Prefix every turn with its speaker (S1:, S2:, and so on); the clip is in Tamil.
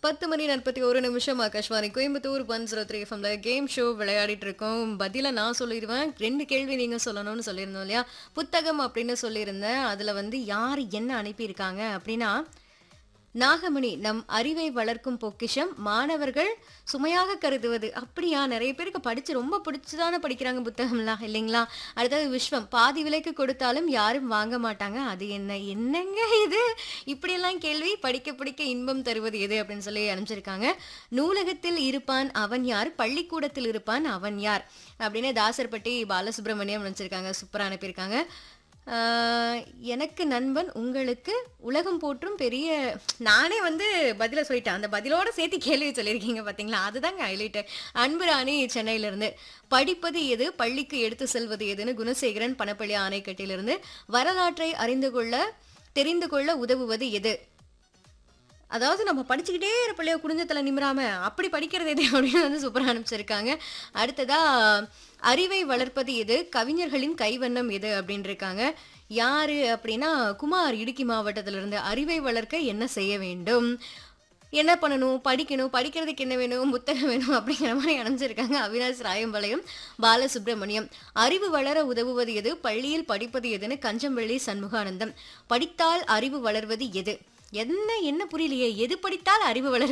S1: பத்து மணி நாற்பத்தி ஒரு நிமிஷம் Akashvani Coimbatore one zero three எஃப்எம்ல கேம் ஷோ விளையாடிட்டு இருக்கோம் பதில நான் சொல்லிடுவேன் ரெண்டு கேள்வி நீங்க சொல்லணும்னு சொல்லியிருந்தோம் இல்லையா புத்தகம் அப்படின்னு சொல்லியிருந்தேன் அதுல வந்து யார் என்ன அனுப்பியிருக்காங்க அப்படின்னா நாகமணி நம் அறிவை வளர்க்கும் பொக்கிஷம் மாணவர்கள் சுமையாக கருதுவது அப்படியா நிறைய பேருக்கு படிச்சு ரொம்ப பிடிச்சுதானே படிக்கிறாங்க புத்தகம்லாம் இல்லைங்களா அடுத்தது விஸ்வம் பாதி விலைக்கு கொடுத்தாலும் யாரும் வாங்க மாட்டாங்க அது என்ன என்னங்க இது இப்படியெல்லாம் கேள்வி படிக்க படிக்க இன்பம் தருவது எது அப்படின்னு சொல்லி அனுப்பிச்சிருக்காங்க நூலகத்தில் இருப்பான் அவன் யார் பள்ளிக்கூடத்தில் இருப்பான் அவன் யார் அப்படின்னு தாசர்பட்டி பாலசுப்ரமணியம் அனுப்பிச்சிருக்காங்க சூப்பராக அனுப்பியிருக்காங்க ஆஹ் எனக்கு நண்பன் உங்களுக்கு உலகம் போற்றும் பெரிய நானே வந்து பதில சொல்லிட்டேன் அந்த பதிலோட சேர்த்து கேள்வி சொல்லியிருக்கீங்க பார்த்தீங்களா அதுதாங்க ஹைலைட்டு அன்பு ராணி சென்னையிலிருந்து படிப்பது எது பள்ளிக்கு எடுத்து செல்வது எதுன்னு குணசேகரன் பணப்பள்ளி ஆணைக்கட்டிலிருந்து வரலாற்றை அறிந்து கொள்ள தெரிந்து கொள்ள உதவுவது எது அதாவது நம்ம படிச்சுக்கிட்டே இருப்பிள்ளையோ குடிஞ்சத்துல நிமிராம அப்படி படிக்கிறது எது அப்படின்னு வந்து சூப்பராக அனுப்பிச்சிருக்காங்க அடுத்ததா அறிவை வளர்ப்பது எது கவிஞர்களின் கைவண்ணம் எது அப்படின்னு இருக்காங்க யாரு அப்படின்னா குமார் இடுக்கி மாவட்டத்துல இருந்து அறிவை வளர்க்க என்ன செய்ய வேண்டும் என்ன பண்ணணும் படிக்கணும் படிக்கிறதுக்கு என்ன வேணும் புத்தகம் வேணும் அப்படிங்கிற மாதிரி அணைஞ்சிருக்காங்க அவினாஷ் ராயம்பாளையம் பாலசுப்ரமணியம் அறிவு வளர உதவுவது எது பள்ளியில் படிப்பது எதுன்னு கஞ்சம்பள்ளி சண்முகானந்தம் படித்தால் அறிவு வளர்வது எது என்ன என்ன புரியலையே எது படித்தால் அறிவு வளர்